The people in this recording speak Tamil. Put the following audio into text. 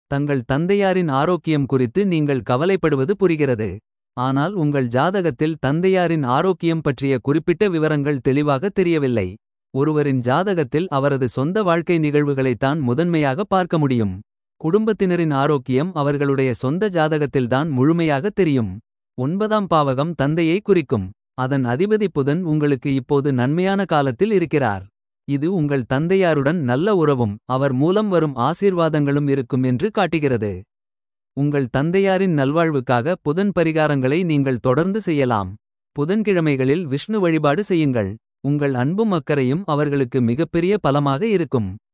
தங்கள் தந்தையாரின் ஆரோக்கியம் குறித்து நீங்கள் கவலைப்படுவது புரிகிறது. ஆனால் உங்கள் ஜாதகத்தில் தந்தையாரின் ஆரோக்கியம் பற்றிய குறிப்பிட்ட விவரங்கள் தெளிவாக தெரியவில்லை. ஒருவரின் ஜாதகத்தில் அவரது சொந்த வாழ்க்கை நிகழ்வுகளைத்தான் முதன்மையாக பார்க்க முடியும். குடும்பத்தினரின் ஆரோக்கியம் அவர்களுடைய சொந்த ஜாதகத்தில்தான் முழுமையாக தெரியும். ஒன்பதாம் பாவகம் தந்தையை குறிக்கும். அதன் அதிபதி புதன் உங்களுக்கு இப்போது நன்மையான காலத்தில் இருக்கிறார். இது உங்கள் தந்தையாருடன் நல்ல உறவும் அவர் மூலம் வரும் ஆசீர்வாதங்களும் இருக்கும் என்று காட்டுகிறது. உங்கள் தந்தையாரின் நல்வாழ்வுக்காக புதன் பரிகாரங்களை நீங்கள் தொடர்ந்து செய்யலாம். புதன்கிழமைகளில் விஷ்ணு வழிபாடு செய்யுங்கள். உங்கள் அன்பும் அக்கறையும் அவர்களுக்கு மிகப்பெரிய பலமாக இருக்கும்.